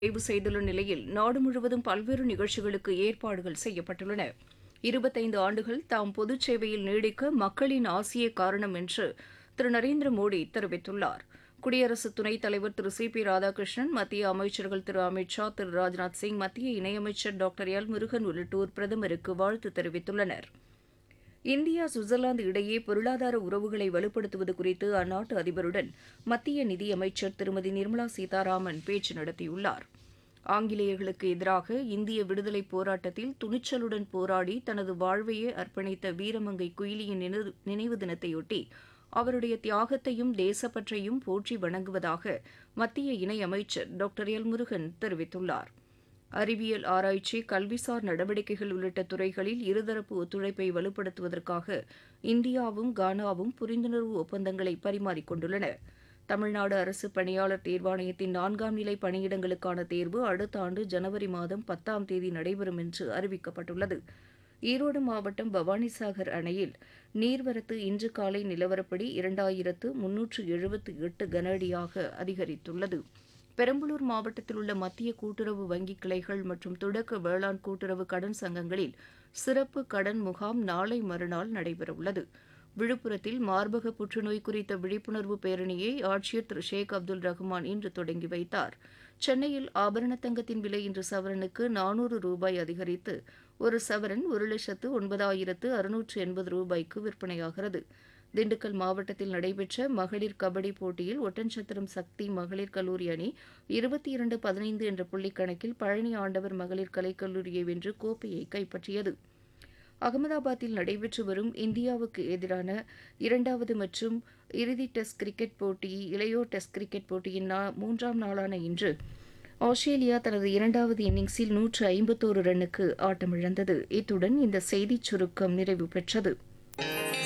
நிறைவு செய்துள்ள நிலையில் நாடு முழுவதும் பல்வேறு நிகழ்ச்சிகளுக்கு ஏற்பாடுகள் செய்யப்பட்டுள்ளன இருபத்தைந்து ஆண்டுகள் தாம் பொதுச் சேவையில் நீடிக்க மக்களின் ஆசியே காரணம் என்று திரு நரேந்திர மோடி தெரிவித்துள்ளார் குடியரசு துணைத் தலைவர் திரு சி பி ராதாகிருஷ்ணன் மத்திய அமைச்சர்கள் திரு அமித் ஷா திரு ராஜ்நாத் சிங் மத்திய இணையமைச்சர் டாக்டர் எல் முருகன் உள்ளிட்டோர் பிரதமருக்கு வாழ்த்து தெரிவித்துள்ளனர் இந்தியா சுவிட்சர்லாந்து இடையே பொருளாதார உறவுகளை வலுப்படுத்துவது குறித்து அந்நாட்டு அதிபருடன் மத்திய நிதியமைச்சர் திருமதி நிர்மலா சீதாராமன் பேச்சு நடத்தியுள்ளார் ஆங்கிலேயர்களுக்கு எதிராக இந்திய விடுதலைப் போராட்டத்தில் துணிச்சலுடன் போராடி தனது வாழ்வையே அர்ப்பணித்த வீரமங்கை குயிலியின் நினைவு- நினைவு தினத்தையொட்டி அவருடைய தியாகத்தையும் தேசப்பற்றையும் போற்றி வணங்குவதாக மத்திய இணையமைச்சர் டாக்டர் எல் முருகன் தெரிவித்துள்ளார் அறிவியல் ஆராய்ச்சி கல்விசார் நடவடிக்கைகள் உள்ளிட்ட துறைகளில் இருதரப்பு ஒத்துழைப்பை வலுப்படுத்துவதற்காக இந்தியாவும் கானாவும் புரிந்துணர்வு ஒப்பந்தங்களை பரிமாறிக்கொண்டுள்ளன தமிழ்நாடு அரசு பணியாளர் தேர்வாணையத்தின் நான்காம் நிலை பணியிடங்களுக்கான தேர்வு அடுத்த ஆண்டு ஜனவரி மாதம் பத்தாம் தேதி நடைபெறும் என்று அறிவிக்கப்பட்டுள்ளது ஈரோடு மாவட்டம் பவானிசாகர் அணையில் நீர்வரத்து இன்று காலை நிலவரப்படி இரண்டாயிரத்து முன்னூற்று எழுபத்து எட்டு கன அடியாக அதிகரித்துள்ளது பெரம்பலூர் மாவட்டத்தில் உள்ள மத்திய கூட்டுறவு வங்கி கிளைகள் மற்றும் தொடக்க வேளாண் கூட்டுறவு கடன் சங்கங்களில் சிறப்பு கடன் முகாம் நாளை மறுநாள் நடைபெறவுள்ளது விழுப்புரத்தில் மார்பக புற்றுநோய் குறித்த விழிப்புணர்வு பேரணியை ஆட்சியர் திரு ஷேக் அப்துல் ரஹ்மான் இன்று தொடங்கி வைத்தார் சென்னையில் ஆபரண தங்கத்தின் விலை இன்று சவரனுக்கு நானூறு ரூபாய் அதிகரித்து ஒரு சவரன் ஒரு லட்சத்து ஒன்பதாயிரத்து அறுநூற்று எண்பது ரூபாய்க்கு விற்பனையாகிறது திண்டுக்கல் மாவட்டத்தில் நடைபெற்ற மகளிர் கபடி போட்டியில் ஒட்டன்சத்திரம் சக்தி மகளிர் கல்லூரி அணி இருபத்தி இரண்டு பதினைந்து என்ற புள்ளிக்கணக்கில் பழனி ஆண்டவர் மகளிர் கலைக்கல்லூரியை வென்று கோப்பையை கைப்பற்றியது அகமதாபாத்தில் நடைபெற்று வரும் இந்தியாவுக்கு எதிரான இரண்டாவது மற்றும் இறுதி டெஸ்ட் கிரிக்கெட் போட்டி இளையோர் டெஸ்ட் கிரிக்கெட் போட்டியின் நா- மூன்றாம் நாளான இன்று ஆஸ்திரேலியா தனது இரண்டாவது இன்னிங்ஸில் நூற்று ஐம்பத்தோரு ரன்னுக்கு ஆட்டமிழந்தது இத்துடன் இந்த செய்திச் சுருக்கம் நிறைவு பெற்றது